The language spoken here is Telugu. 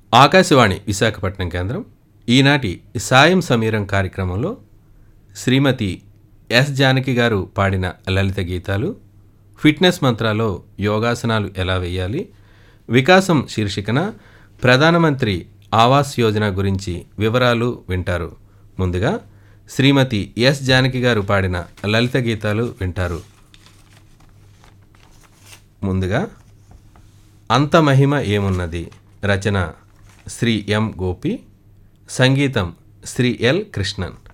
ఆకాశవాణి విశాఖపట్నం కేంద్రం ఈనాటి సాయం సమీరం కార్యక్రమంలో శ్రీమతి ఎస్ జానకి గారు పాడిన లలిత గీతాలు ఫిట్నెస్ మంత్రాలో యోగాసనాలు ఎలా వేయాలి వికాసం శీర్షికన ప్రధానమంత్రి ఆవాస్ యోజన గురించి వివరాలు వింటారు ముందుగా శ్రీమతి ఎస్ జానకి గారు పాడిన లలిత గీతాలు వింటారు ముందుగా అంత మహిమ ఏమున్నది రచన శ్రీ ఎం గోపి సంగీతం శ్రీ ఎల్ కృష్ణన్